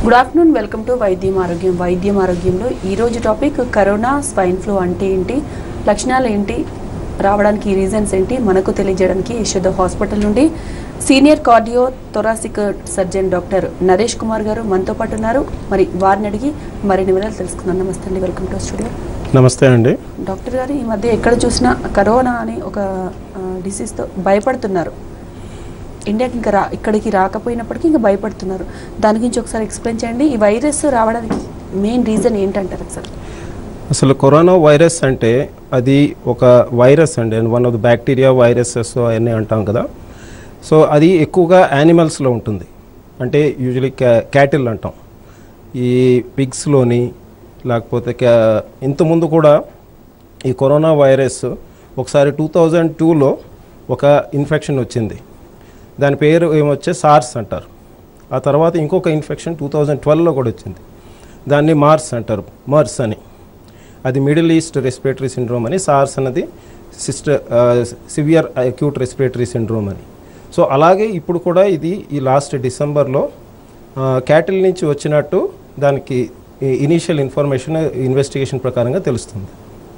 Good afternoon welcome to వైద్యం ఆరోగ్యం వైద్యం ఆరోగ్యంలో ఈ రోజు టాపిక్ కరోనా స్వైన్ ఫ్లూ అంటే ఏంటి లక్షణాలు ఏంటి రావడానికి రీజన్స్ ఏంటి మనకు తెలియజేయడానికి యశోద హాస్పిటల్ నుండి senior cardio thoracic surgeon doctor Naresh Kumar garu మనతో పాటు ఉన్నారు మరి వారిని అడిగి మరిన్ని వివరాలు తెలుసుకుందాం నమస్తే అండి వెల్కమ్ టు స్టూడియో నమస్తే అండి డాక్టర్ గారు ఈ మధ్య ఎక్కడ చూసినా కరోనా అని ఒక డిసీజ్తో భయపడుతున్నారు ఇండియాకి ఇంకా రా ఇక్కడికి రాకపోయినప్పటికీ ఇంకా భయపడుతున్నారు దాని గురించి ఒకసారి ఎక్స్ప్లెయిన్ చేయండి ఈ వైరస్ రావడానికి మెయిన్ రీజన్ ఏంటంటారు సార్ అసలు కరోనా వైరస్ అంటే అది ఒక వైరస్ అండి one of the bacteria viruses అవన్నీ అంటాం కదా సో అది ఎక్కువగా యానిమల్స్లో ఉంటుంది అంటే యూజువలీ క్యా క్యాటిల్ అంటాం ఈ పిగ్స్లోని లేకపోతే క్యా ఇంతకుముందు కూడా ఈ కరోనా వైరస్ ఒకసారి టూ థౌజండ్ టూలో ఒక ఇన్ఫెక్షన్ వచ్చింది దాని పేరు ఏమొచ్చే సార్స్ అంటారు ఆ తర్వాత ఇంకొక ఇన్ఫెక్షన్ టూ థౌజండ్ ట్వెల్వ్లో కూడా వచ్చింది దాన్ని మార్స్ అంటారు మర్స్ అని అది మిడిల్ ఈస్ట్ రెస్పిరేటరీ సిండ్రోమ్ అని సార్స్ అన్నది sister severe acute respiratory syndrome అని సో అలాగే ఇప్పుడు కూడా ఇది ఈ లాస్ట్ డిసెంబర్లో క్యాటిల్ నుంచి వచ్చినట్టు దానికి ఇనీషియల్ ఇన్ఫర్మేషన్ ఇన్వెస్టిగేషన్ ప్రకారంగా తెలుస్తుంది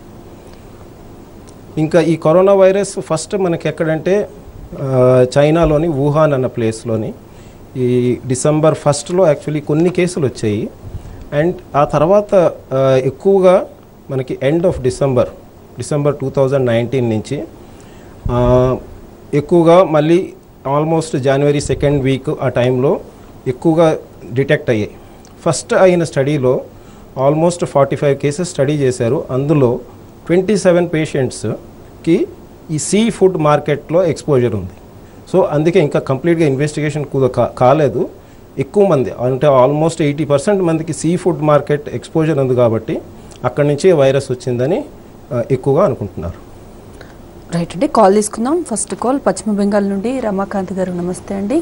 ఇంకా ఈ కరోనా వైరస్ ఫస్ట్ మనకి ఎక్కడంటే ఆ, చైనాలోని వుహాన్ అన్న ప్లేస్లోని ఈ డిసెంబర్ ఫస్ట్లో యాక్చువల్లీ కొన్ని కేసులు వచ్చాయి అండ్ ఆ తర్వాత ఆ, ఎక్కువగా మనకి end of December December two thousand nineteen నుంచి ఆ, ఎక్కువగా మళ్ళీ ఆల్మోస్ట్ జనవరి సెకండ్ వీక్ ఆ టైంలో ఎక్కువగా డిటెక్ట్ అయ్యాయి ఫస్ట్ అయిన స్టడీలో almost forty five cases study చేశారు అందులో ట్వంటీ సెవెన్ పేషెంట్స్కి ఈ సీ ఫుడ్ మార్కెట్లో ఎక్స్పోజర్ ఉంది సో అందుకే ఇంకా కంప్లీట్గా ఇన్వెస్టిగేషన్ కూడా కా- కాలేదు ఎక్కువ మంది అంటే ఆల్మోస్ట్ ఎయిటీ పర్సెంట్ మందికి సీ ఫుడ్ మార్కెట్ ఎక్స్పోజర్ ఉంది కాబట్టి అక్కడి నుంచి వైరస్ వచ్చిందని ఆ, ఎక్కువగా అనుకుంటున్నారు రైట్ అండి కాల్ తీసుకుందాం ఫస్ట్ కాల్ పశ్చిమ బెంగాల్ నుండి రమాకాంత్ గారు నమస్తే అండి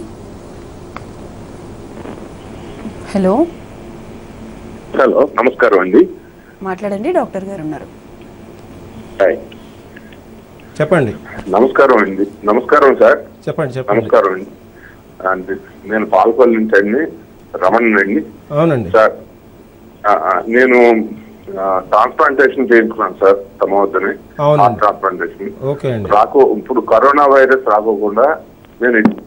హలో హలో నమస్కారం అండి మాట్లాడండి డాక్టర్ గారు ఉన్నారు హాయ్. చెప్పండి నమస్కారం అండి నమస్కారం సార్ చెప్పండి చెప్పండి నమస్కారం అండి అండి నేను పాలకొల్లు నుంచి అండి రమణ్ అండి అవునండి సార్ ఆ, ఆ, నేను ట్రాన్స్ప్లాంటేషన్ చేయించుకున్నాను సార్ తమ వద్దని అవునండి. హార్ట్ ట్రాన్స్ప్లాంటేషన్ ఓకే అండి రాకో ఇప్పుడు కరోనా వైరస్ రాకోకుండా నేను ఇది-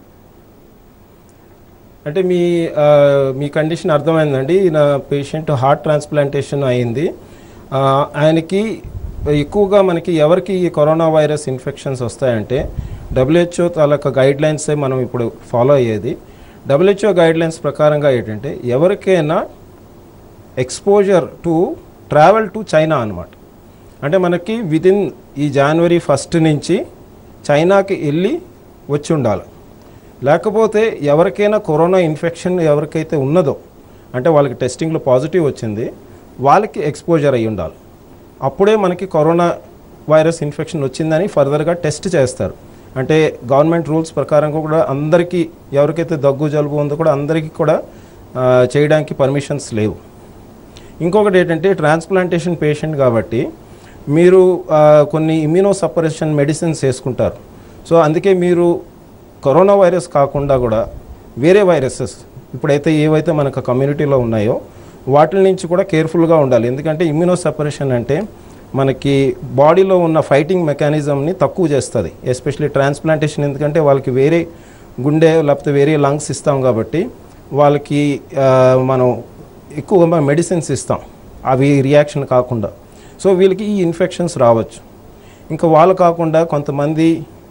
అంటే మీ ఆ, మీ కండిషన్ అర్థమైందండి నా పేషెంట్ హార్ట్ ట్రాన్స్ప్లాంటేషన్ అయింది ఆ, ఆయనకి ఎక్కువగా మనకి ఎవరికి ఈ కరోనా వైరస్ ఇన్ఫెక్షన్స్ వస్తాయంటే డబ్ల్యూహెచ్ఓ తాలూకా గైడ్ లైన్సే మనం ఇప్పుడు ఫాలో అయ్యేది డబ్ల్యూహెచ్ఓ గైడ్ లైన్స్ ప్రకారంగా ఏంటంటే ఎవరికైనా exposure to travel to China అనమాట అంటే మనకి విదిన్ ఈ జనవరి ఫస్ట్ నుంచి చైనాకి వెళ్ళి వచ్చి ఉండాలి లేకపోతే ఎవరికైనా కరోనా ఇన్ఫెక్షన్ ఎవరికైతే ఉన్నదో అంటే వాళ్ళకి టెస్టింగ్లో పాజిటివ్ వచ్చింది వాళ్ళకి ఎక్స్పోజర్ అయి ఉండాలి అప్పుడే మనకి కరోనా వైరస్ ఇన్ఫెక్షన్ వచ్చిందని ఫర్దర్గా టెస్ట్ చేస్తారు అంటే గవర్నమెంట్ రూల్స్ ప్రకారం కూడా అందరికీ ఎవరికైతే దగ్గు జలుబు ఉందో కూడా అందరికీ కూడా ఆ, చేయడానికి పర్మిషన్స్ లేవు ఇంకొకటి ఏంటంటే ట్రాన్స్ప్లాంటేషన్ పేషెంట్ కాబట్టి మీరు ఆ, కొన్ని ఇమ్యూనో సపరేషన్ మెడిసిన్స్ వేసుకుంటారు సో అందుకే మీరు కరోనా వైరస్ కాకుండా కూడా వేరే వైరసెస్ ఇప్పుడైతే ఏవైతే మనకు కమ్యూనిటీలో ఉన్నాయో వాటి నుంచి కూడా కేర్ఫుల్గా ఉండాలి ఎందుకంటే ఇమ్యూనో సపరేషన్ అంటే మనకి బాడీలో ఉన్న ఫైటింగ్ మెకానిజంని తక్కువ చేస్తుంది ఎస్పెషలీ ట్రాన్స్ప్లాంటేషన్ ఎందుకంటే వాళ్ళకి వేరే గుండె లేకపోతే వేరే లంగ్స్ ఇస్తాం కాబట్టి వాళ్ళకి ఆ, మనం ఎక్కువ మెడిసిన్స్ ఇస్తాం అవి రియాక్షన్ కాకుండా సో వీళ్ళకి ఈ ఇన్ఫెక్షన్స్ రావచ్చు ఇంకా వాళ్ళు కాకుండా కొంతమంది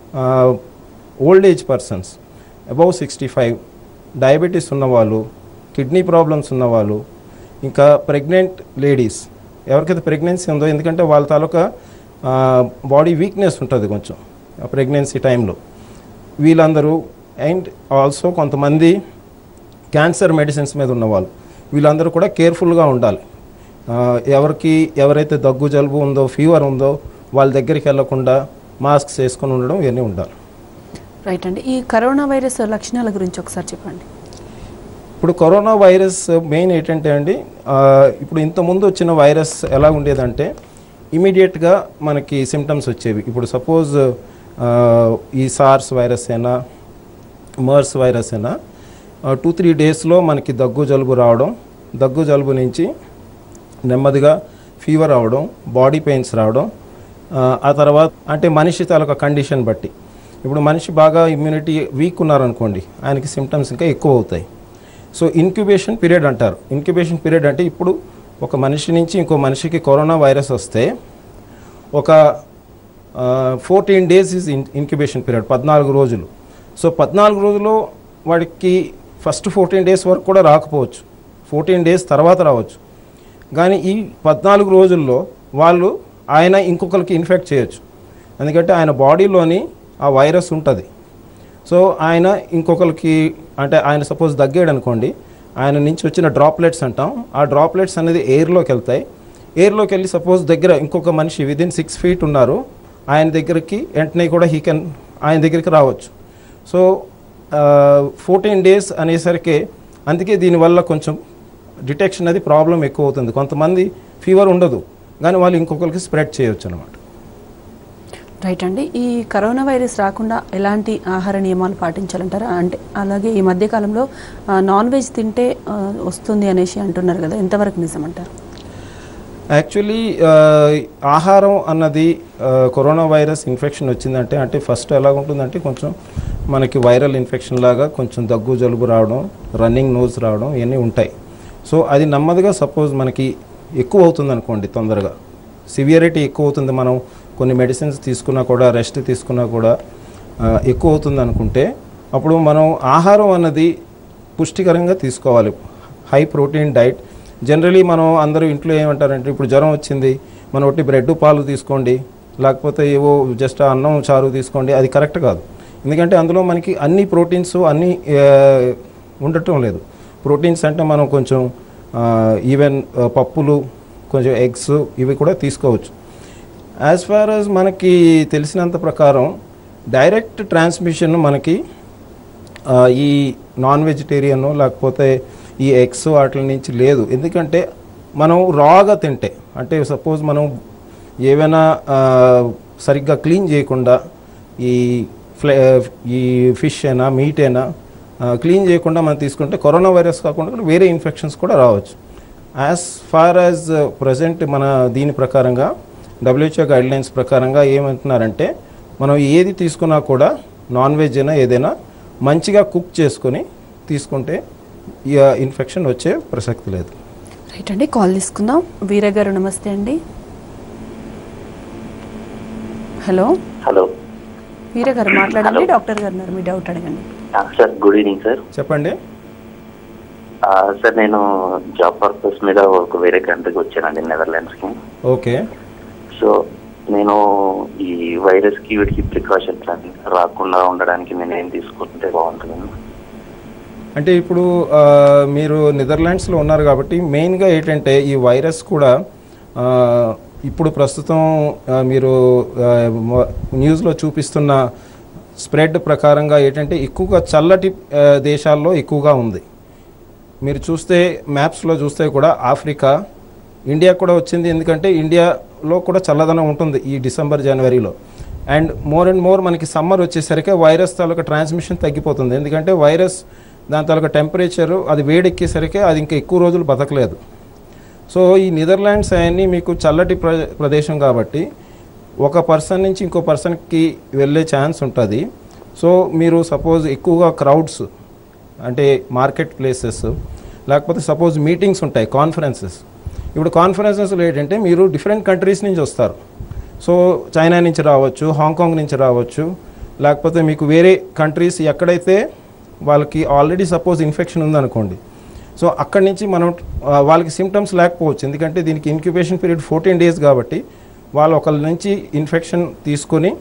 old age persons above sixty five diabetes ఉన్నవాళ్ళు కిడ్నీ ప్రాబ్లమ్స్ ఉన్నవాళ్ళు ఇంకా ప్రెగ్నెంట్ లేడీస్ ఎవరికైతే ప్రెగ్నెన్సీ ఉందో ఎందుకంటే వాళ్ళ తాలూకా బాడీ వీక్నెస్ ఉంటుంది కొంచెం ప్రెగ్నెన్సీ టైంలో వీళ్ళందరూ అండ్ ఆల్సో కొంతమంది క్యాన్సర్ మెడిసిన్స్ మీద ఉన్నవాళ్ళు వీళ్ళందరూ కూడా కేర్ఫుల్గా ఉండాలి ఆ, ఎవరికి ఎవరైతే దగ్గు జలుబు ఉందో ఫీవర్ ఉందో వాళ్ళ దగ్గరికి వెళ్లకుండా మాస్క్స్ వేసుకొని ఉండడం ఇవన్నీ ఉండాలి రైట్ అండి ఈ కరోనా వైరస్ లక్షణాల గురించి ఒకసారి చెప్పండి ఇప్పుడు కరోనా వైరస్ మెయిన్ ఏంటంటే అండి ఆ, ఇప్పుడు ఇంతకుముందు వచ్చిన వైరస్ ఎలా ఉండేదంటే ఇమీడియట్గా మనకి సిమ్టమ్స్ వచ్చేవి ఇప్పుడు సపోజ్ ఈ సార్స్ వైరస్ అయినా మర్స్ వైరస్ అయినా టూ త్రీ డేస్లో మనకి దగ్గు జలుబు రావడం దగ్గు జలుబు నుంచి నెమ్మదిగా ఫీవర్ అవడం బాడీ పెయిన్స్ రావడం ఆ, ఆ తర్వాత అంటే మనిషి తాలూకా కండిషన్ బట్టి ఇప్పుడు మనిషి బాగా ఇమ్యూనిటీ వీక్ ఉన్నారనుకోండి ఆయనకి సిమ్టమ్స్ ఇంకా ఎక్కువ అవుతాయి సో ఇన్క్యుబేషన్ పీరియడ్ అంటారు ఇన్క్యుబేషన్ పీరియడ్ అంటే ఇప్పుడు ఒక మనిషి నుంచి ఇంకో మనిషికి కరోనా వైరస్ వస్తే ఒక fourteen days is in incubation period పద్నాలుగు రోజులు సో పద్నాలుగు రోజుల్లో వాడికి ఫస్ట్ ఫోర్టీన్ డేస్ వరకు కూడా రాకపోవచ్చు ఫోర్టీన్ డేస్ తర్వాత రావచ్చు కానీ ఈ పద్నాలుగు రోజుల్లో వాళ్ళు ఆయన ఇంకొకరికి ఇన్ఫెక్ట్ చేయొచ్చు ఎందుకంటే ఆయన బాడీలోని ఆ వైరస్ ఉంటుంది సో ఆయన ఇంకొకరికి అంటే ఆయన సపోజ్ దగ్గాడు అనుకోండి ఆయన నుంచి వచ్చిన డ్రాప్లెట్స్ అంటాం ఆ డ్రాప్లెట్స్ అనేది ఎయిర్లోకి వెళ్తాయి ఎయిర్లోకి వెళ్ళి సపోజ్ దగ్గర ఇంకొక మనిషి విదిన్ సిక్స్ ఫీట్ ఉన్నారు ఆయన దగ్గరికి వెంటనే కూడా హీ కెన్ ఆయన దగ్గరికి రావచ్చు సో ఫోర్టీన్ డేస్ అనేసరికి అందుకే దీనివల్ల కొంచెం డిటెక్షన్ అది ప్రాబ్లం ఎక్కువ అవుతుంది కొంతమంది ఫీవర్ ఉండదు కానీ వాళ్ళు ఇంకొకరికి స్ప్రెడ్ చేయొచ్చు అనమాట రైట్ అండి ఈ కరోనా వైరస్ రాకుండా ఎలాంటి ఆహార నియమాలు పాటించాలంటారా అంటే అలాగే ఈ మధ్య కాలంలో ఆ, నాన్ వెజ్ తింటే ఆ, వస్తుంది అనేసి అంటున్నారు కదా ఎంతవరకు నిజమంటారు యాక్చువల్లీ ఆహారం అన్నది ఆ, కరోనా వైరస్ ఇన్ఫెక్షన్ వచ్చిందంటే అంటే ఫస్ట్ ఎలా ఉంటుందంటే కొంచెం మనకి వైరల్ ఇన్ఫెక్షన్ లాగా కొంచెం దగ్గు జలుబు రావడం రన్నింగ్ నోజ్ రావడం ఇవన్నీ ఉంటాయి సో అది నెమ్మదిగా సపోజ్ మనకి ఎక్కువ అవుతుంది అనుకోండి తొందరగా సివియరిటీ ఎక్కువ అవుతుంది మనం కొన్ని మెడిసిన్స్ తీసుకున్నా కూడా రెస్ట్ తీసుకున్నా కూడా ఆ, ఎక్కువ అవుతుంది అనుకుంటే అప్పుడు మనం ఆహారం అన్నది పుష్టికరంగా తీసుకోవాలి హై ప్రోటీన్ డైట్ జనరలీ మనం అందరూ ఇంట్లో ఏమంటారంటే ఇప్పుడు జ్వరం వచ్చింది మనం ఒకటి బ్రెడ్ పాలు తీసుకోండి లేకపోతే ఏవో జస్ట్ అన్నం చారు తీసుకోండి అది కరెక్ట్ కాదు ఎందుకంటే అందులో మనకి అన్ని ప్రోటీన్స్ అన్ని ఆ, ఉండటం లేదు ప్రోటీన్స్ అంటే మనం కొంచెం ఈవెన్ పప్పులు కొంచెం ఎగ్స్ ఇవి కూడా తీసుకోవచ్చు యాజ్ ఫార్ యాజ్ మనకి తెలిసినంత ప్రకారం డైరెక్ట్ ట్రాన్స్మిషన్ మనకి ఆ, ఈ నాన్ వెజిటేరియన్ లేకపోతే ఈ ఎగ్స్ వాటి నుంచి లేదు ఎందుకంటే మనం రాగా తింటే అంటే సపోజ్ మనం ఏవైనా ఆ, సరిగ్గా క్లీన్ చేయకుండా ఈ ఫ్లే ఈ ఫిష్ అయినా మీట్ అయినా క్లీన్ చేయకుండా మనం తీసుకుంటే కరోనా వైరస్ కాకుండా కూడా వేరే ఇన్ఫెక్షన్స్ కూడా రావచ్చు యాజ్ ఫార్ యాజ్ ప్రజెంట్ మన దీని ప్రకారంగా డబ్ల్యూహెచ్ఓ గైడ్లైన్స్ ప్రకారంగా ఏమంటున్నారంటే మనం ఏది తీసుకున్నా కూడా నాన్ వెజ్ అయినా ఏదైనా మంచిగా కుక్ చేసుకొని తీసుకుంటే ఈ ఇన్ఫెక్షన్ వచ్చే ప్రసక్తి లేదు రైట్ అండి కాల్ తీసుకుందాం వీర గారు నమస్తే అండి హలో హలో వీర గారు మాట్లాడండి డాక్టర్ గారు ఉన్నారు మీ డౌట్ అడగండి ఆ, సార్ గుడ్ ఈవినింగ్ సార్ చెప్పండి ఆ, సార్ నేను జాబ్ పర్పస్ మీద ఒక వేరే కంట్రీకి వచ్చానండి నెదర్లాండ్స్కి ఓకే సో నేను ఈ వైరస్ కి వీటికి ప్రికాషన్స్ అన్ని రాకుండా ఉండడానికి నేను ఏం తీసుకుంటే బాగుంటుంది అంటే ఇప్పుడు ఆ, మీరు నెదర్లాండ్స్లో ఉన్నారు కాబట్టి మెయిన్గా ఏంటంటే ఈ వైరస్ కూడా ఆ, ఇప్పుడు ప్రస్తుతం ఆ, మీరు ఆ, మ- న్యూస్లో చూపిస్తున్న స్ప్రెడ్ ప్రకారంగా ఏంటంటే ఎక్కువగా చల్లటి ఆ, దేశాల్లో ఎక్కువగా ఉంది మీరు చూస్తే మ్యాప్స్లో చూస్తే కూడా ఆఫ్రికా ఇండియా కూడా వచ్చింది ఎందుకంటే ఇండియాలో కూడా చల్లదనం ఉంటుంది ఈ డిసెంబర్ జనవరిలో అండ్ మోర్ అండ్ మోర్ మనకి సమ్మర్ వచ్చేసరికి వైరస్ తాలూకా ట్రాన్స్మిషన్ తగ్గిపోతుంది ఎందుకంటే వైరస్ దాని తాలూకా టెంపరేచర్ అది వేడెక్కేసరికి అది ఇంకా ఎక్కువ రోజులు బతకలేదు సో ఈ నెదర్లాండ్స్ అవన్నీ మీకు చల్లటి ప్ర ప్రదేశం కాబట్టి ఒక పర్సన్ నుంచి ఇంకో పర్సన్కి వెళ్ళే ఛాన్స్ ఉంటుంది సో మీరు సపోజ్ ఎక్కువగా క్రౌడ్స్ అంటే మార్కెట్ ప్లేసెస్ లేకపోతే సపోజ్ మీటింగ్స్ ఉంటాయి కాన్ఫరెన్సెస్ ఇప్పుడు కాన్ఫరెన్సెస్లో ఏంటంటే మీరు డిఫరెంట్ కంట్రీస్ నుంచి వస్తారు సో చైనా నుంచి రావచ్చు హాంకాంగ్ నుంచి రావచ్చు లేకపోతే మీకు వేరే కంట్రీస్ ఎక్కడైతే వాళ్ళకి ఆల్రెడీ సపోజ్ ఇన్ఫెక్షన్ ఉందనుకోండి సో అక్కడి నుంచి మనం ఆ, వాళ్ళకి సిమ్టమ్స్ లేకపోవచ్చు ఎందుకంటే దీనికి ఇంక్యుబేషన్ పీరియడ్ ఫోర్టీన్ డేస్ కాబట్టి వాళ్ళు ఒకళ్ళ నుంచి ఇన్ఫెక్షన్ తీసుకొని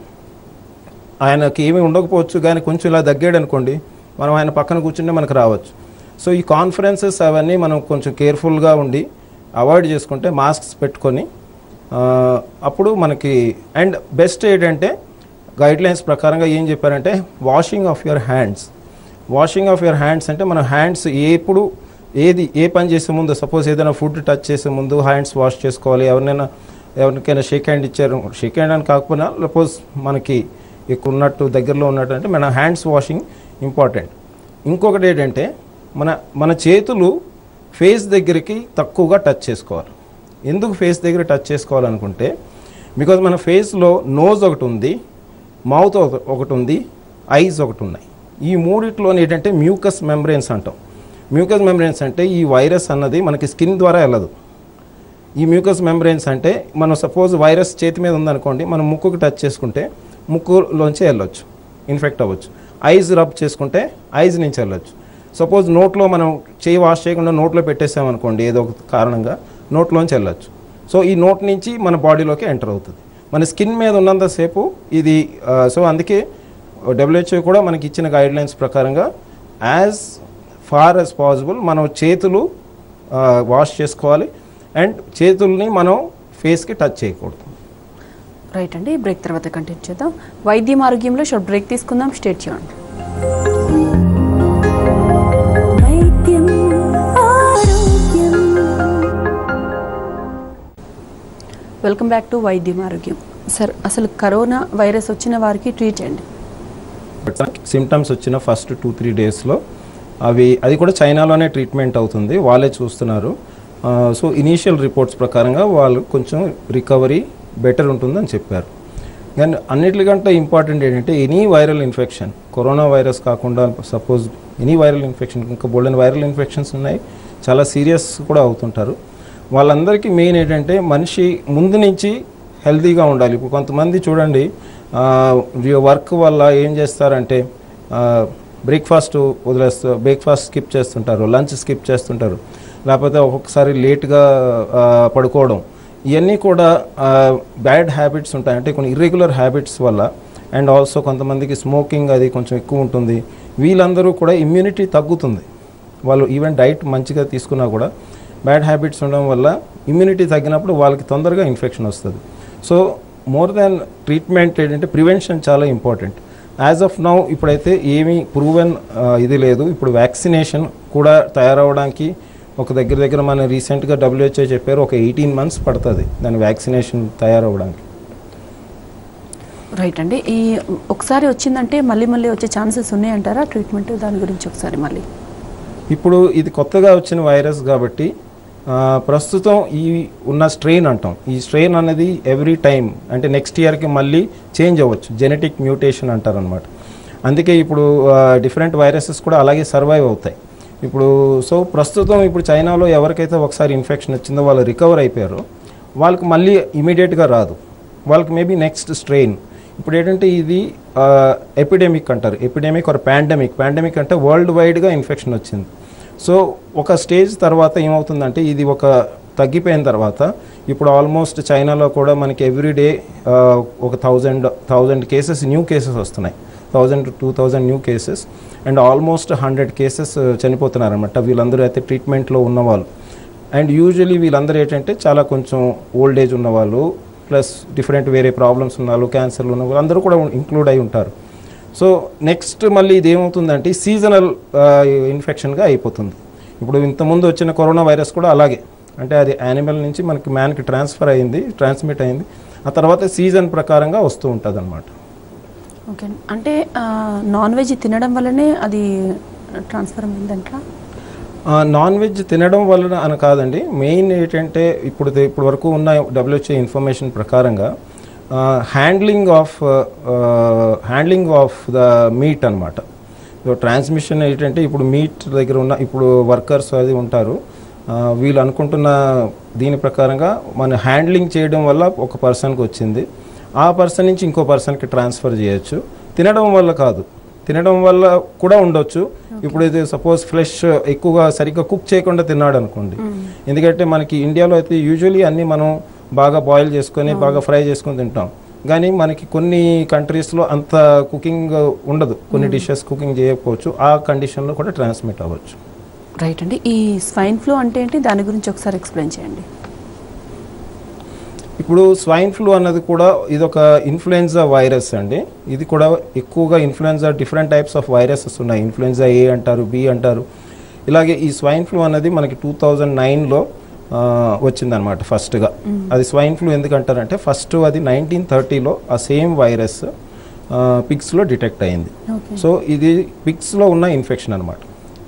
ఆయనకి ఏమీ ఉండకపోవచ్చు కానీ కొంచెం ఇలా దగ్గాడు అనుకోండి మనం ఆయన పక్కన కూర్చుంటే మనకు రావచ్చు సో ఈ కాన్ఫరెన్సెస్ అవన్నీ మనం కొంచెం కేర్ఫుల్గా ఉండి అవాయిడ్ చేసుకుంటే మాస్క్స్ పెట్టుకొని ఆ, అప్పుడు మనకి అండ్ బెస్ట్ ఏంటంటే గైడ్లైన్స్ ప్రకారంగా ఏం చెప్పారంటే washing of your hands washing of your hands అంటే మన హ్యాండ్స్ ఎప్పుడు ఏది ఏ పని చేసే ముందు సపోజ్ ఏదైనా ఫుడ్ టచ్ చేసే ముందు హ్యాండ్స్ వాష్ చేసుకోవాలి ఎవరినైనా ఎవరికైనా షేక్ హ్యాండ్ ఇచ్చారు షేక్ హ్యాండ్ అని కాకపోయినా సపోజ్ మనకి ఎక్కువ ఉన్నట్టు దగ్గరలో ఉన్నట్టు అంటే మన హ్యాండ్స్ వాషింగ్ ఇంపార్టెంట్ ఇంకొకటి ఏంటంటే మన మన చేతులు ఫేస్ దగ్గరికి తక్కువగా టచ్ చేసుకోవాలి ఎందుకు ఫేస్ దగ్గర టచ్ చేసుకోవాలనుకుంటే బికాజ్ మన ఫేస్లో నోజ్ ఒకటి ఉంది మౌత్ ఒకటి ఉంది ఐస్ ఒకటి ఉన్నాయి ఈ మూడిట్లో ఏంటంటే మ్యూకస్ మెంబ్రెన్స్ అంటాం మ్యూకస్ మెంబ్రెన్స్ అంటే ఈ వైరస్ అన్నది మనకి స్కిన్ ద్వారా వెళ్ళదు ఈ మ్యూకస్ మెంబ్రెన్స్ అంటే మనం సపోజ్ వైరస్ చేతి మీద ఉందనుకోండి మనం ముక్కుకి టచ్ చేసుకుంటే ముక్కులోంచి వెళ్ళొచ్చు ఇన్ఫెక్ట్ అవ్వచ్చు ఐజ్ రబ్ చేసుకుంటే ఐజ్ నుంచి వెళ్ళొచ్చు సపోజ్ నోట్లో మనం చేయి వాష్ చేయకుండా నోట్లో పెట్టేసామనుకోండి ఏదో ఒక కారణంగా నోట్లోంచి వెళ్ళొచ్చు సో ఈ నోట్ నుంచి మన బాడీలోకి ఎంటర్ అవుతుంది మన స్కిన్ మీద ఉన్నంతసేపు ఇది ఆ, సో అందుకే డబ్ల్యూహెచ్ఓ కూడా మనకి ఇచ్చిన గైడ్ లైన్స్ ప్రకారంగా యాజ్ ఫార్ యాజ్ పాసిబుల్ మనం చేతులు వాష్ చేసుకోవాలి అండ్ చేతుల్ని మనం ఫేస్కి టచ్ చేయకూడదు రైట్ అండి బ్రేక్ తర్వాత కంటిన్యూ చేద్దాం వైద్యం ఆరోగ్యంలో షార్ట్ బ్రేక్ తీసుకుందాం స్టేట్ చేయండి వైద్యం ఆరోగ్యం వెల్కమ్ బ్యాక్ టు వైద్యం ఆరోగ్యం సార్ అసలు కరోనా వైరస్ వచ్చిన వారికి ట్రీట్ చేయండి సిమ్టమ్స్ వచ్చిన ఫస్ట్ టూ త్రీ డేస్లో అవి అది కూడా చైనాలోనే ట్రీట్మెంట్ అవుతుంది వాళ్ళే చూస్తున్నారు సో ఇనీషియల్ రిపోర్ట్స్ ప్రకారంగా వాళ్ళు కొంచెం రికవరీ బెటర్ ఉంటుందని చెప్పారు కానీ అన్నిటికంటే ఇంపార్టెంట్ ఏంటంటే any viral infection corona virus కాకుండా సపోజ్ ఎనీ వైరల్ ఇన్ఫెక్షన్ ఇంకా బోల్డెన్ వైరల్ ఇన్ఫెక్షన్స్ ఉన్నాయి చాలా సీరియస్ కూడా అవుతుంటారు వాళ్ళందరికీ మెయిన్ ఏంటంటే మనిషి ముందు నుంచి హెల్తీగా ఉండాలి ఇప్పుడు కొంతమంది చూడండి వర్క్ వల్ల ఏం చేస్తారంటే బ్రేక్ఫాస్ట్ వదిలేస్తూ బ్రేక్ఫాస్ట్ స్కిప్ చేస్తుంటారు లంచ్ స్కిప్ చేస్తుంటారు లేకపోతే ఒక్కొక్కసారి లేట్గా పడుకోవడం ఇవన్నీ కూడా బ్యాడ్ హ్యాబిట్స్ ఉంటాయి అంటే కొన్ని ఇర్రెగ్యులర్ హ్యాబిట్స్ వల్ల అండ్ ఆల్సో కొంతమందికి స్మోకింగ్ అది కొంచెం ఎక్కువ ఉంటుంది వీళ్ళందరూ కూడా ఇమ్యూనిటీ తగ్గుతుంది వాళ్ళు ఈవెన్ డైట్ మంచిగా తీసుకున్నా కూడా బ్యాడ్ హ్యాబిట్స్ ఉండడం వల్ల ఇమ్యూనిటీ తగ్గినప్పుడు వాళ్ళకి తొందరగా ఇన్ఫెక్షన్ వస్తుంది సో మోర్ దాన్ ట్రీట్మెంట్ ఏంటంటే ప్రివెన్షన్ చాలా ఇంపార్టెంట్ యాజ్ ఆఫ్ నౌ ఇప్పుడైతే ఏమీ ప్రూవెన్ ఇది లేదు ఇప్పుడు వ్యాక్సినేషన్ కూడా తయారవడానికి ఒక దగ్గర దగ్గర మన రీసెంట్గా డబ్ల్యూహెచ్ఓ చెప్పారు ఒక ఎయిటీన్ మంత్స్ పడుతుంది దాని వ్యాక్సినేషన్ తయారవడానికి రైట్ అండి ఈ ఒకసారి వచ్చిందంటే మళ్ళీ మళ్ళీ వచ్చే ఛాన్సెస్ ఉన్నాయంటారా ట్రీట్మెంట్ దాని గురించి ఒకసారి మళ్ళీ ఇప్పుడు ఇది కొత్తగా వచ్చిన వైరస్ కాబట్టి ఆ, ప్రస్తుతం ఈ ఉన్న స్ట్రెయిన్ అంటాం ఈ స్ట్రెయిన్ అనేది ఎవ్రీ టైం అంటే నెక్స్ట్ ఇయర్కి మళ్ళీ చేంజ్ అవ్వచ్చు జెనెటిక్ మ్యూటేషన్ అంటారు అనమాట అందుకే ఇప్పుడు డిఫరెంట్ వైరసెస్ కూడా అలాగే సర్వైవ్ అవుతాయి ఇప్పుడు సో ప్రస్తుతం ఇప్పుడు చైనాలో ఎవరికైతే ఒకసారి ఇన్ఫెక్షన్ వచ్చిందో వాళ్ళు రికవర్ అయిపోయారో వాళ్ళకి మళ్ళీ ఇమీడియట్గా రాదు వాళ్ళకి మేబీ నెక్స్ట్ స్ట్రెయిన్ ఇప్పుడు ఏంటంటే ఇది ఎపిడెమిక్ అంటారు ఎపిడెమిక్ ఆర్ పాండమిక్ పాండమిక్ అంటే వరల్డ్ వైడ్గా ఇన్ఫెక్షన్ వచ్చింది సో ఒక స్టేజ్ తర్వాత ఏమవుతుందంటే ఇది ఒక తగ్గిపోయిన తర్వాత ఇప్పుడు ఆల్మోస్ట్ చైనాలో కూడా మనకి ఎవ్రీడే ఒక thousand thousand cases new cases వస్తున్నాయి thousand to two thousand new cases and almost hundred cases చనిపోతున్నారు అనమాట వీళ్ళందరూ అయితే ట్రీట్మెంట్లో ఉన్నవాళ్ళు అండ్ యూజువలీ వీళ్ళందరూ ఏంటంటే చాలా కొంచెం ఓల్డ్ ఏజ్ ఉన్నవాళ్ళు ప్లస్ డిఫరెంట్ వేరే ప్రాబ్లమ్స్ ఉన్న వాళ్ళు క్యాన్సర్లు ఉన్న వాళ్ళు అందరూ కూడా ఇంక్లూడ్ అయి ఉంటారు సో నెక్స్ట్ మళ్ళీ ఇది ఏమవుతుందంటే సీజనల్ ఇన్ఫెక్షన్గా అయిపోతుంది ఇప్పుడు ఇంతకుముందు వచ్చిన కరోనా వైరస్ కూడా అలాగే అంటే అది యానిమల్ నుంచి మనకి మ్యాన్కి ట్రాన్స్ఫర్ అయింది ట్రాన్స్మిట్ అయింది ఆ తర్వాత సీజన్ ప్రకారంగా వస్తూ ఉంటుంది అనమాట ఓకే అంటే నాన్ వెజ్ తినడం వల్లనే అది ట్రాన్స్ఫర్ అయిందంట నాన్ వెజ్ తినడం వలన అని కాదండి మెయిన్ ఏంటంటే ఇప్పుడు ఇప్పుడు వరకు ఉన్న డబ్ల్యూహెచ్ఓ ఇన్ఫర్మేషన్ ప్రకారంగా handling of handling of the meat అనమాట సో ట్రాన్స్మిషన్ ఏంటంటే ఇప్పుడు మీట్ దగ్గర ఉన్న ఇప్పుడు వర్కర్స్ అది ఉంటారు ఆ, వీళ్ళు అనుకుంటున్న దీని ప్రకారంగా మన హ్యాండ్లింగ్ చేయడం వల్ల ఒక పర్సన్కి వచ్చింది ఆ పర్సన్ నుంచి ఇంకో పర్సన్కి ట్రాన్స్ఫర్ చేయొచ్చు తినడం వల్ల కాదు తినడం వల్ల కూడా ఉండొచ్చు ఇప్పుడు ఇది సపోజ్ ఫ్లెష్ ఎక్కువగా సరిగ్గా కుక్ చేయకుండా తిన్నాడు అనుకోండి ఎందుకంటే మనకి ఇండియాలో అయితే యూజువలీ అన్ని మనం బాగా బాయిల్ చేసుకొని బాగా ఫ్రై చేసుకొని తింటాం కానీ మనకి కొన్ని కంట్రీస్లో అంత కుకింగ్ ఉండదు కొన్ని డిషెస్ కుకింగ్ చేయకపోవచ్చు ఆ కండిషన్లో కూడా ట్రాన్స్మిట్ అవ్వచ్చు రైట్ అండి ఈ స్వైన్ ఫ్లూ అంటే ఏంటి దాని గురించి ఒకసారి ఎక్స్ప్లెయిన్ చేయండి ఇప్పుడు స్వైన్ ఫ్లూ అన్నది కూడా ఇది ఒక ఇన్ఫ్లుయెన్జా వైరస్ అండి ఇది కూడా ఎక్కువగా influenza different types of viruses ఉన్నాయి ఇన్ఫ్లుయెన్జా ఏ అంటారు బి అంటారు ఇలాగే ఈ స్వైన్ ఫ్లూ అన్నది మనకి టూ థౌజండ్ నైన్లో వచ్చిందనమాట ఫస్ట్గా అది స్వైన్ ఫ్లూ ఎందుకంటారంటే ఫస్ట్ అది నైన్టీన్ థర్టీలో ఆ సేమ్ వైరస్ పిగ్స్లో డిటెక్ట్ అయింది ఓకే సో ఇది పిగ్స్లో ఉన్న ఇన్ఫెక్షన్ అనమాట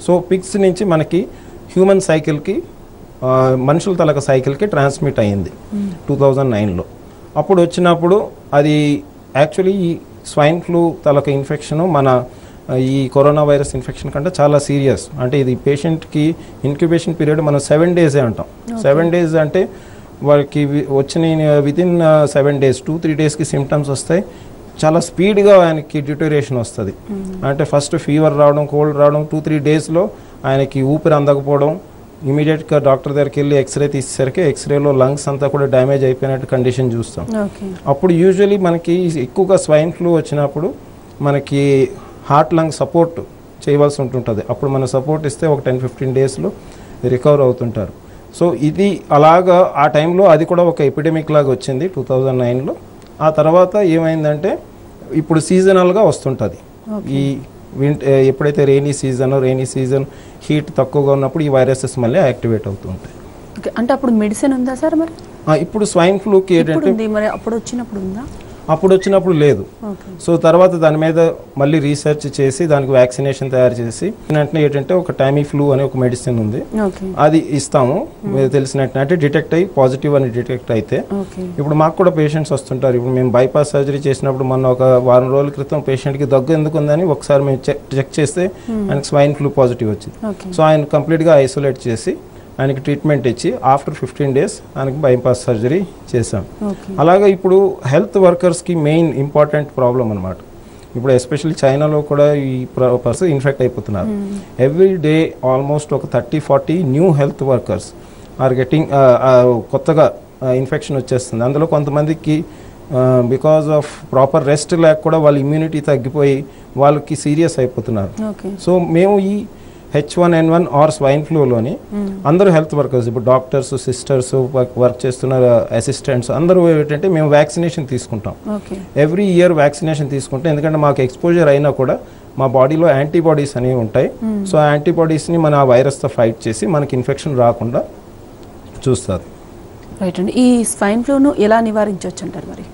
సో పిగ్స్ నుంచి మనకి హ్యూమన్ సైకిల్కి ఆ, మనుషుల తలక సైకిల్కి ట్రాన్స్మిట్ అయ్యింది టూ థౌజండ్ నైన్లో అప్పుడు వచ్చినప్పుడు అది యాక్చువల్లీ ఈ స్వైన్ ఫ్లూ తలక ఇన్ఫెక్షన్ మన ఆ, ఈ కరోనా వైరస్ ఇన్ఫెక్షన్ కంటే చాలా సీరియస్ అంటే ఇది పేషెంట్కి ఇన్క్యుబేషన్ పీరియడ్ మనం సెవెన్ డేసే అంటాం సెవెన్ డేస్ అంటే వాళ్ళకి వి- వచ్చిన with in seven days two three డేస్కి సిమ్టమ్స్ వస్తాయి చాలా స్పీడ్గా ఆయనకి డిటోరేషన్ వస్తుంది అంటే ఫస్ట్ ఫీవర్ రావడం కోల్డ్ రావడం టూ త్రీ డేస్లో ఆయనకి ఊపిరి అందకపోవడం ఇమీడియట్గా డాక్టర్ దగ్గరికి వెళ్ళి ఎక్స్రే తీసేసరికి ఎక్స్రేలో లంగ్స్ అంతా కూడా డ్యామేజ్ అయిపోయినట్టు కండిషన్ చూస్తాం ఓకే అప్పుడు యూజువలీ మనకి ఎక్కువగా స్వైన్ ఫ్లూ వచ్చినప్పుడు మనకి హార్ట్ లంగ్ సపోర్ట్ చేయవలసి ఉంటుంటుంది అప్పుడు మన సపోర్ట్ ఇస్తే ఒక టెన్ ఫిఫ్టీన్ డేస్లో రికవర్ అవుతుంటారు సో ఇది అలాగా ఆ టైంలో అది కూడా ఒక ఎపిడమిక్ లాగా వచ్చింది టూ థౌజండ్ నైన్లో ఆ తర్వాత ఏమైందంటే ఇప్పుడు సీజనల్గా వస్తుంటుంది ఈ వింట ఎప్పుడైతే rainy season rainy season heat తక్కువగా ఉన్నప్పుడు ఈ వైరసెస్ మళ్ళీ యాక్టివేట్ అవుతుంటాయి ఓకే అంటే అప్పుడు మెడిసిన్ ఉందా సార్ మరి ఆ, ఇప్పుడు స్వైన్ ఫ్లూకి ఇప్పుడు ఏంటంటే ఉంది మరి అప్పుడు వచ్చినప్పుడు ఉందా అప్పుడు వచ్చినప్పుడు లేదు ఓకే సో తర్వాత దాని మీద మళ్ళీ రీసెర్చ్ చేసి దానికి వ్యాక్సినేషన్ తయారు చేసి వెంటనే ఏంటంటే ఒక టైమీ ఫ్లూ అనే ఒక మెడిసిన్ ఉంది ఓకే అది ఇస్తాము మీరు తెలిసినట్టు అంటే డిటెక్ట్ అయ్యి పాజిటివ్ అని డిటెక్ట్ అయితే ఓకే ఇప్పుడు మాకు కూడా పేషెంట్స్ వస్తుంటారు ఇప్పుడు మేము బైపాస్ సర్జరీ చేసినప్పుడు మొన్న ఒక వారం రోజుల క్రితం పేషెంట్కి దగ్గు ఎందుకు ఉందని ఒకసారి మేము చెక్ చెక్ చేస్తే ఆయనకి స్వైన్ ఫ్లూ పాజిటివ్ వచ్చింది ఓకే సో ఆయన కంప్లీట్గా ఐసోలేట్ చేసి ఆయనకి ట్రీట్మెంట్ ఇచ్చి ఆఫ్టర్ ఫిఫ్టీన్ డేస్ ఆయనకి బైపాస్ సర్జరీ చేసాం ఓకే అలాగే ఇప్పుడు హెల్త్ వర్కర్స్కి మెయిన్ ఇంపార్టెంట్ ప్రాబ్లం అనమాట ఇప్పుడు ఎస్పెషల్లీ చైనాలో కూడా ఈ పర్సన్ ఇన్ఫెక్ట్ అయిపోతున్నారు ఎవ్రీ డే ఆల్మోస్ట్ ఒక thirty forty new health workers are getting కొత్తగా ఇన్ఫెక్షన్ వచ్చేస్తుంది అందులో కొంతమందికి బికాస్ ఆఫ్ ప్రాపర్ రెస్ట్ లేక కూడా వాళ్ళ ఇమ్యూనిటీ తగ్గిపోయి వాళ్ళకి సీరియస్ అయిపోతున్నారు ఓకే సో మేము ఈ H one N one or swine ఫ్లూలోని అందరూ హెల్త్ వర్కర్స్ ఇప్పుడు డాక్టర్స్ సిస్టర్స్ వర్క్ చేస్తున్న అసిస్టెంట్స్ అందరూ ఏంటంటే మేము వ్యాక్సినేషన్ తీసుకుంటాం ఓకే ఎవ్రీ ఇయర్ వ్యాక్సినేషన్ తీసుకుంటే ఎందుకంటే మాకు ఎక్స్పోజర్ అయినా కూడా మా బాడీలో యాంటీబాడీస్ అనేవి ఉంటాయి సో ఆ యాంటీబాడీస్ని మన ఆ వైరస్తో ఫైట్ చేసి మనకి ఇన్ఫెక్షన్ రాకుండా చూస్తుంది రైట్ అండి ఈ స్వైన్ ఫ్లూను ఎలా నివారించవచ్చు అంటారు మరి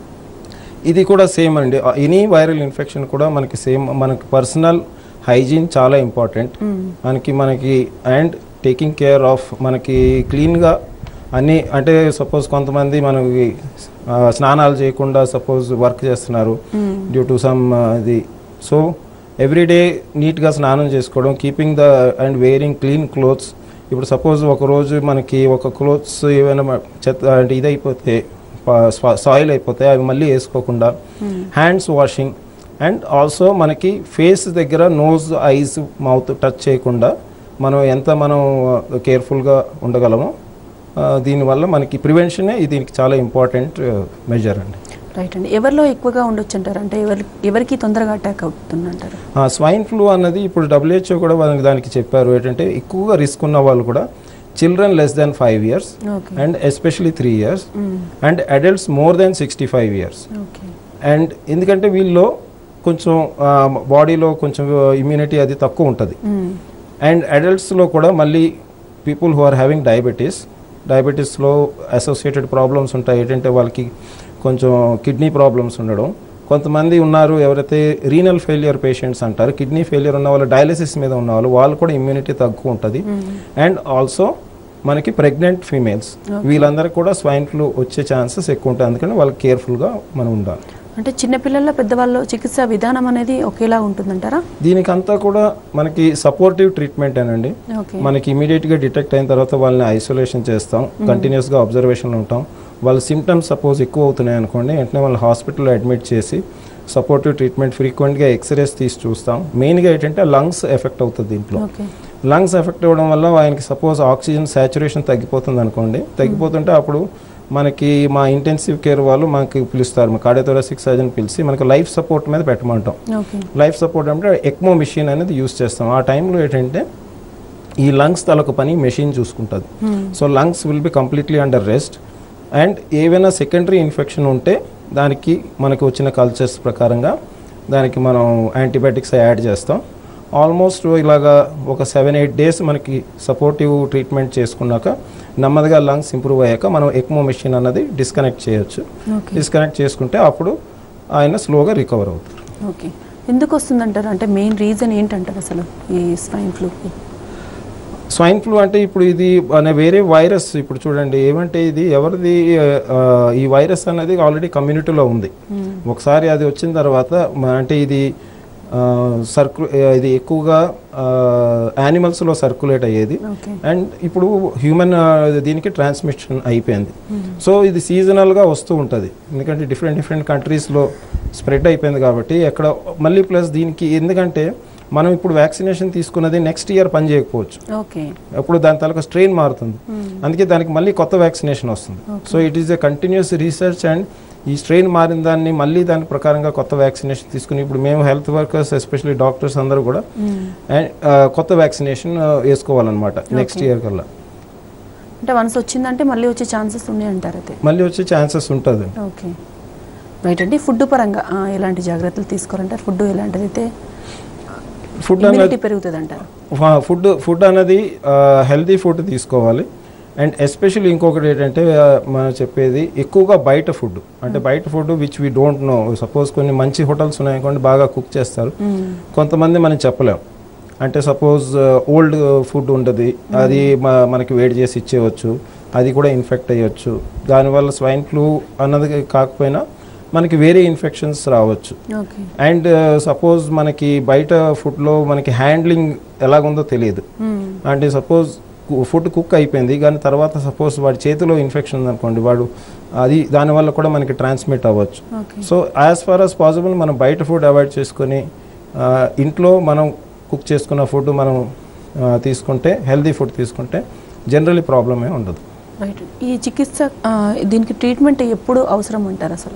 ఇది కూడా సేమ్ అండి ఎనీ వైరల్ ఇన్ఫెక్షన్ కూడా మనకి సేమ్ మనకి పర్సనల్ హైజీన్ చాలా ఇంపార్టెంట్ మనకి మనకి అండ్ టేకింగ్ కేర్ ఆఫ్ మనకి క్లీన్గా అన్నీ అంటే సపోజ్ కొంతమంది మనకి ఆ, స్నానాలు చేయకుండా సపోజ్ వర్క్ చేస్తున్నారు డ్యూ టు సమ్ ఇది సో ఎవ్రీడే నీట్గా స్నానం చేసుకోవడం keeping the and wearing clean clothes ఇప్పుడు సపోజ్ ఒక రోజు మనకి ఒక క్లోత్స్ ఏమైనా మ- చెత్త అంటే ఇది అయిపోతే సాయిల్ అయిపోతే అవి మళ్ళీ వేసుకోకుండా హ్యాండ్స్ వాషింగ్ అండ్ ఆల్సో మనకి ఫేస్ దగ్గర నోజ్ ఐస్ మౌత్ టచ్ చేయకుండా మనం ఎంత మనం కేర్ఫుల్గా ఉండగలమో ఆ, దీనివల్ల మనకి ప్రివెన్షనే దీనికి చాలా ఇంపార్టెంట్ మెజర్ అండి రైట్ అండి ఎవరిలో ఎక్కువగా ఉండొచ్చు అంటారు అంటే ఎవరి ఎవరికి తొందరగా అటాక్ అవుతుందంటారు స్వైన్ ఫ్లూ అన్నది ఇప్పుడు డబ్ల్యూహెచ్ఓ కూడా మనకి దానికి చెప్పారు ఏంటంటే ఎక్కువగా రిస్క్ ఉన్న వాళ్ళు కూడా children less than five years okay and especially three years and adults more than sixty five years okay and ఎందుకంటే వీళ్ళలో కొంచెం బాడీలో కొంచెం ఇమ్యూనిటీ అది తక్కువ ఉంటుంది అండ్ అడల్ట్స్లో కూడా మళ్ళీ people who are having diabetes డయాబెటీస్లో అసోసియేటెడ్ ప్రాబ్లమ్స్ ఉంటాయి ఏంటంటే వాళ్ళకి కొంచెం కిడ్నీ ప్రాబ్లమ్స్ ఉండడం కొంతమంది ఉన్నారు ఎవరైతే రీనల్ ఫెయిలియర్ పేషెంట్స్ అంటారు కిడ్నీ ఫెయిలియర్ ఉన్న వాళ్ళు డయాలిసిస్ మీద ఉన్న వాళ్ళు వాళ్ళు కూడా ఇమ్యూనిటీ తక్కువ ఉంటుంది అండ్ ఆల్సో మనకి ప్రెగ్నెంట్ ఫీమేల్స్ వీళ్ళందరికీ కూడా స్వైన్ ఫ్లూ వచ్చే ఛాన్సెస్ ఎక్కువ ఉంటాయి అందుకని వాళ్ళకి కేర్ఫుల్గా మనం ఉండాలి అంటే చిన్నపిల్లల పెద్దవాళ్ళు చికిత్స విధానం అనేది ఒకేలా ఉంటుందంటారా దీనికంతా కూడా మనకి సపోర్టివ్ ట్రీట్మెంట్ అనండి ఓకే మనకి ఇమీడియట్గా డిటెక్ట్ అయిన తర్వాత వాళ్ళని ఐసోలేషన్ చేస్తాం కంటిన్యూస్గా అబ్జర్వేషన్లో ఉంటాం వాళ్ళ సిమ్టమ్స్ సపోజ్ ఎక్కువ అవుతున్నాయి అనుకోండి వెంటనే వాళ్ళని హాస్పిటల్లో అడ్మిట్ చేసి సపోర్టివ్ ట్రీట్మెంట్ ఫ్రీక్వెంట్గా ఎక్స్రేస్ తీసి చూస్తాం మెయిన్గా ఏంటంటే లంగ్స్ ఎఫెక్ట్ అవుతుంది దీంట్లో ఓకే లంగ్స్ ఎఫెక్ట్ అవ్వడం వల్ల ఆయనకి సపోజ్ ఆక్సిజన్ సాచురేషన్ తగ్గిపోతుంది అనుకోండి తగ్గిపోతుంటే అప్పుడు మనకి మా ఇంటెన్సివ్ కేర్ వాళ్ళు మనకి పిలుస్తారు మా కార్డియోథొరాసిక్ సర్జన్ పిలిచి మనకి లైఫ్ సపోర్ట్ మీద పెట్టమంటాం ఓకే లైఫ్ సపోర్ట్ అంటే ఎక్మో మెషిన్ అనేది యూస్ చేస్తాం ఆ టైంలో ఏంటంటే ఈ లంగ్స్ తలొక పని మెషిన్ చూసుకుంటుంది so lungs will be completely under rest and ఏవైనా సెకండరీ ఇన్ఫెక్షన్ ఉంటే దానికి మనకి వచ్చిన కల్చర్స్ ప్రకారంగా దానికి మనం యాంటీబయాటిక్స్ యాడ్ చేస్తాం ఆల్మోస్ట్ ఇలాగా ఒక సెవెన్ ఎయిట్ డేస్ మనకి సపోర్టివ్ ట్రీట్మెంట్ చేసుకున్నాక నెమ్మదిగా లంగ్స్ ఇంప్రూవ్ అయ్యాక మనం ఎక్మో మెషిన్ అన్నది డిస్కనెక్ట్ చేయొచ్చు ఓకే డిస్కనెక్ట్ చేసుకుంటే అప్పుడు ఆయన స్లోగా రికవర్ అవుతారు ఓకే ఎందుకు వస్తుందంటారు అంటే మెయిన్ రీజన్ ఏంటంటారు అసలు ఈ స్వైన్ ఫ్లూకి స్వైన్ ఫ్లూ అంటే ఇప్పుడు ఇది అనే వేరే వైరస్ ఇప్పుడు చూడండి ఏమంటే ఇది ఎవరిది ఆ, ఈ వైరస్ అనేది ఆల్రెడీ కమ్యూనిటీలో ఉంది ఒకసారి అది వచ్చిన తర్వాత మ- అంటే ఇది సర్క్యు ఇది ఎక్కువగా యానిమల్స్లో సర్క్యులేట్ అయ్యేది ఓకే అండ్ ఇప్పుడు హ్యూమన్ దీనికి ట్రాన్స్మిషన్ అయిపోయింది సో ఇది సీజనల్గా వస్తూ ఉంటుంది ఎందుకంటే డిఫరెంట్ డిఫరెంట్ కంట్రీస్లో స్ప్రెడ్ అయిపోయింది కాబట్టి ఎక్కడ మళ్ళీ ప్లస్ దీనికి ఎందుకంటే మనం ఇప్పుడు వ్యాక్సినేషన్ తీసుకున్నది నెక్స్ట్ ఇయర్ పని చేయకపోవచ్చు ఓకే అప్పుడు దాని తలక స్ట్రెయిన్ మారుతుంది అందుకే దానికి మళ్ళీ కొత్త వ్యాక్సినేషన్ వస్తుంది so it is a continuous research and ఈ స్ట్రెయిన్ మారిన దాన్ని మళ్ళీ దాని ప్రకారంగా కొత్త వ్యాక్సినేషన్ తీసుకుని ఇప్పుడు మేము హెల్త్ వర్కర్స్ ఎస్పెషల్లీ డాక్టర్స్ అందరూ కూడా అండ్ కొత్త వ్యాక్సినేషన్ వేసుకోవాలన్నమాట నెక్స్ట్ ఇయర్ కల్లా అంటే వన్స్ వచ్చిందంటే మళ్ళీ వచ్చే ఛాన్సెస్ ఉన్నాయి అంటారు అయితే మళ్ళీ వచ్చే ఛాన్సెస్ ఉంటుంది ఓకే రైట్ అండి ఫుడ్ పరంగా ఆ, ఎలాంటి జాగ్రత్తలు తీసుకోవాలంటారు ఫుడ్ ఎలాంటిది అయితే ఫుడ్ ఇమ్యూనిటీ అనేది పెరుగుతుంది అంటారు ఫుడ్ ఫుడ్ అనేది హెల్తీ ఫుడ్ తీసుకోవాలి అండ్ ఎస్పెషల్లీ ఇంకొకటి ఏంటంటే ఆ, మనం చెప్పేది ఎక్కువగా బయట ఫుడ్ అంటే బయట food which we don't know suppose కొన్ని మంచి హోటల్స్ ఉన్నాయనుకోండి బాగా కుక్ చేస్తారు కొంతమంది మనం చెప్పలేం అంటే సపోజ్ ఓల్డ్ ఫుడ్ ఉండదు అది మ- మనకి వేడి చేసి ఇచ్చేయచ్చు అది కూడా ఇన్ఫెక్ట్ అయ్యొచ్చు దానివల్ల స్వైన్ ఫ్లూ అన్నది కాకపోయినా మనకి వేరే ఇన్ఫెక్షన్స్ రావచ్చు ఓకే అండ్ సపోజ్ మనకి బయట ఫుడ్లో మనకి హ్యాండ్లింగ్ ఎలాగుందో తెలియదు అంటే సపోజ్ ఫుడ్ కుక్ అయిపోయింది కానీ తర్వాత సపోజ్ వాడి చేతిలో ఇన్ఫెక్షన్ ఉందనుకోండి వాడు అది దానివల్ల కూడా మనకి ట్రాన్స్మిట్ అవ్వచ్చు okay so as far as possible మనం బయట ఫుడ్ అవాయిడ్ చేసుకొని ఆ, ఇంట్లో మనం కుక్ చేసుకున్న ఫుడ్ మనం ఆ, తీసుకుంటే హెల్దీ ఫుడ్ తీసుకుంటే జనరలీ ప్రాబ్లమే ఉండదు రైట్ ఈ చికిత్స ఆ, దీనికి ట్రీట్మెంట్ ఎప్పుడు అవసరం అంటారు అసలు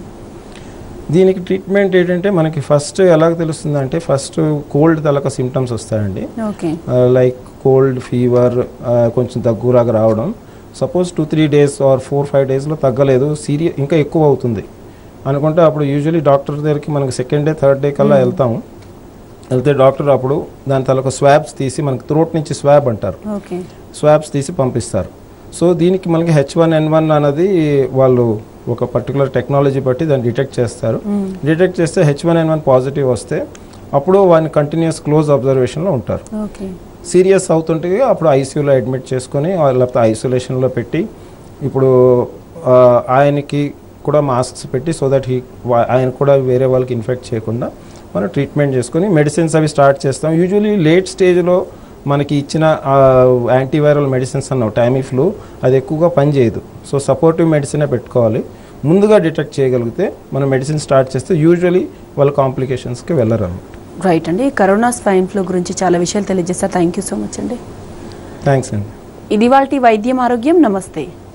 దీనికి ట్రీట్మెంట్ ఏంటంటే మనకి ఫస్ట్ ఎలాగ తెలుస్తుంది అంటే ఫస్ట్ కోల్డ్ తలక సిమ్టమ్స్ వస్తాయండి ఓకే లైక్ కోల్డ్ ఫీవర్ కొంచెం దగ్గులాగా రావడం suppose two three days or four five డేస్లో తగ్గలేదు సీరియస్ ఇంకా ఎక్కువ అవుతుంది అనుకుంటే అప్పుడు యూజువలీ డాక్టర్ దగ్గరికి మనకి సెకండ్ డే థర్డ్ డే కల్లా వెళ్తాము వెళ్తే డాక్టర్ అప్పుడు దాని తలక స్వాబ్స్ తీసి మనకి త్రోట్ నుంచి స్వాబ్ అంటారు ఓకే స్వాబ్స్ తీసి పంపిస్తారు సో దీనికి మనకి హెచ్ వన్ ఎన్ వన్ అనేది వాళ్ళు ఒక పర్టికులర్ టెక్నాలజీ బట్టి దాన్ని డిటెక్ట్ చేస్తారు డిటెక్ట్ చేస్తే H one N one positive వస్తే అప్పుడు వాడిని కంటిన్యూస్ క్లోజ్ అబ్జర్వేషన్లో ఉంటారు ఓకే సీరియస్ అవుతుంటే అప్పుడు ఐసీయూలో అడ్మిట్ చేసుకొని ఆ లేకపోతే ఐసోలేషన్లో పెట్టి ఇప్పుడు ఆ, ఆయనకి కూడా మాస్క్స్ పెట్టి సో దట్ హీ ఆయన కూడా వేరే వాళ్ళకి ఇన్ఫెక్ట్ చేయకుండా మనం ట్రీట్మెంట్ చేసుకొని మెడిసిన్స్ అవి స్టార్ట్ చేస్తాం యూజువలీ లేట్ స్టేజ్లో మనకి ఇచ్చిన యాంటీవైరల్ మెడిసిన్స్ అన్నావు టైమీఫ్లూ అది ఎక్కువగా పనిచేయదు సో సపోర్టివ్ మెడిసినే పెట్టుకోవాలి ముందుగా డిటెక్ట్ చేయగలిగితే మనం మెడిసిన్ స్టార్ట్ చేస్తే యూజువలీ వాళ్ళ కాంప్లికేషన్స్కి వెళ్ళరు రైట్ అండి కరోనా స్వైన్ ఫ్లూ గురించి చాలా విషయాలు తెలియజేస్తారు థ్యాంక్ యూ సో మచ్ అండి థ్యాంక్స్ అండి ఇది వాళ్ళ వైద్యం ఆరోగ్యం నమస్తే